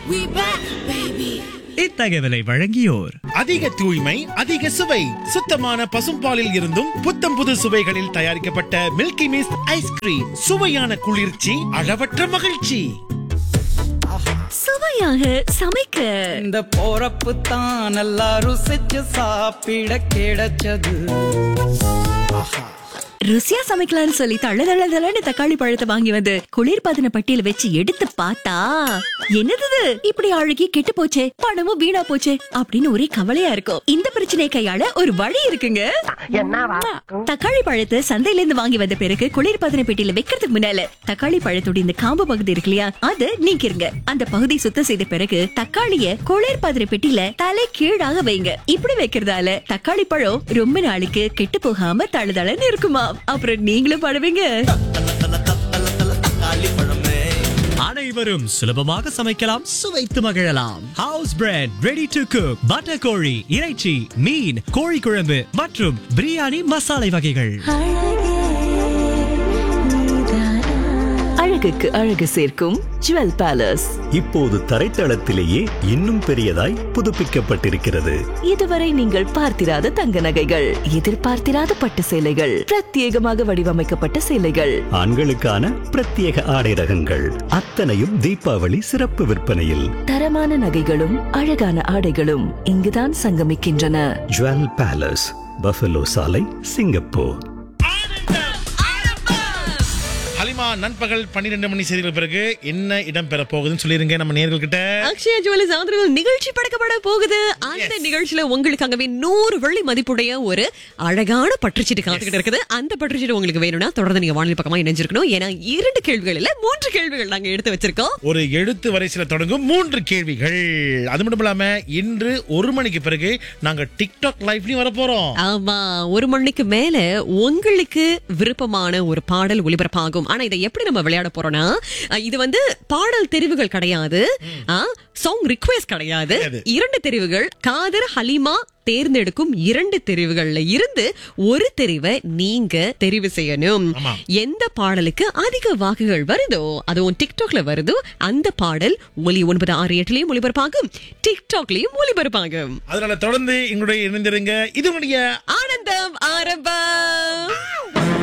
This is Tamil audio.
We back, baby. இத்தகவலை வழங்கியோர் அதிக தூய்மை அதிக சுவை சுத்தமான பசும்பாலில் இருந்தும் புத்தம் புது சுவைகளில் தயாரிக்கப்பட்ட மில்கி மிஸ்ட் ஐஸ்கிரீம் சுவையான குளிர்ச்சி அளவற்ற மகிழ்ச்சி சுவையாக சமைக்க இந்த போறப்பு தான் நல்லா ருசிச்சு சாப்பிட கிடைச்சது ருசியா சமைக்கலாம்னு சொல்லி தள்ள தள்ள தள்ளன்னு தக்காளி பழத்தை வாங்கி வந்து குளிர்பதன பட்டியல வச்சு எடுத்து பார்த்தா என்னது இது? இப்படி அழுகி கெட்டு போச்சே பணமும் வீணா போச்சே அப்படின்னு ஒரே கவலையா இருக்கும் இந்த பிரச்சனையை கையாள ஒரு வழி இருக்குங்க தக்காளி பழத்தை சந்தையில இருந்து வாங்கி வந்த பிறகு குளிர்பதன பெட்டியில வைக்கிறதுக்கு முன்னால தக்காளி பழத்தோட இந்த காம்பு பகுதி இருக்கு இல்லையா அது நீக்கிருங்க அந்த பகுதி சுத்தம் செய்த பிறகு தக்காளிய குளிர்பதன பெட்டியில தலை கீழாக வைங்க இப்படி வைக்கிறதால தக்காளி பழம் ரொம்ப நாளைக்கு கெட்டு போகாம தழுதளன்னு இருக்குமா அப்புறம் நீங்களும் படுவீங்க அனைவரும் சுலபமாக சமைக்கலாம் சுவைத்து மகிழலாம் house bread ready to cook butter கோழி இறைச்சி மீன் கோழி குழம்பு மற்றும் பிரியாணி மசாலை வகைகள் அழகுக்கு அழகு சேர்க்கும் ஜுவல் பேலஸ் இப்போது தரைத்தளத்திலேயே இன்னும் பெரியதாய் புதுப்பிக்கப்பட்டிருக்கிறது இதுவரை நீங்கள் பார்த்திராத தங்க நகைகள் எதிர்பார்த்திராத பட்டு சேலைகள் பிரத்யேகமாக வடிவமைக்கப்பட்ட சேலைகள் ஆண்களுக்கான பிரத்யேக ஆடை ரகங்கள் அத்தனையும் தீபாவளி சிறப்பு விற்பனையில் தரமான நகைகளும் அழகான ஆடைகளும் இங்குதான் சங்கமிக்கின்றன ஜுவல் பேலஸ் பஃபலோ சாலை சிங்கப்பூர் ஹலிமா நண்பகல் பன்னிரெண்டு மணி செய்திகள் பிறகு என்ன இடம் பெற போகுதுன்னு சொல்லிருங்க நம்ம நேர்கள் கிட்ட அக்ஷயா ஜுவல்லர்ஸ் ஆதரவு நிகழ்ச்சி படைக்கப்பட போகுது அந்த நிகழ்ச்சியில உங்களுக்காகவே நூறு வெள்ளி மதிப்புடைய ஒரு அழகான பற்றுச்சீட்டு காத்துக்கிட்டு இருக்குது அந்த பற்றுச்சீட்டு உங்களுக்கு வேணும்னா தொடர்ந்து நீங்க வானிலை பக்கமா இணைஞ்சிருக்கணும் ஏன்னா இரண்டு கேள்விகள் இல்ல மூன்று கேள்விகள் நாங்க எடுத்து வச்சிருக்கோம் ஒரு எழுத்து வரிசையில தொடங்கும் மூன்று கேள்விகள் அது மட்டும் இல்லாம இன்று ஒரு மணிக்கு பிறகு நாங்க டிக்டாக் லைவ்லயும் வர போறோம் ஆமா ஒரு மணிக்கு மேல உங்களுக்கு விருப்பமான ஒரு பாடல் ஒளிபரப்பாகும் ஆனா இதை எப்படி நம்ம விளையாட போறோம்னா அஹ், இது வந்து பாடல் தெரிவுகள் கிடையாது சாங் ரிக்வெஸ்ட் கிடையாது கிடையாது. இரண்டு தெரிவுகள் காதர் ஹலிமா தேர்ந்தெடுக்கும் இரண்டு தெரிவுகள்ல இருந்து ஒரு தெரிவை நீங்க தெரிவு செய்யணும் ஆமா. எந்த பாடலுக்கு அதிக வாக்குகள் வருதோ அதுவும் டிக்டாக்ல வருதோ அந்த பாடல் ஒலி ஒன்பது ஆறு எட்டுலயும் ஒளிபரப்பாகும் டிக்டாக்லயும் ஒளிபரப்பாகும் அதனால தொடர்ந்து எங்களுடைய இணைந்திருங்க இது உங்களுடைய ஆனந்தம் ஆரம்பம்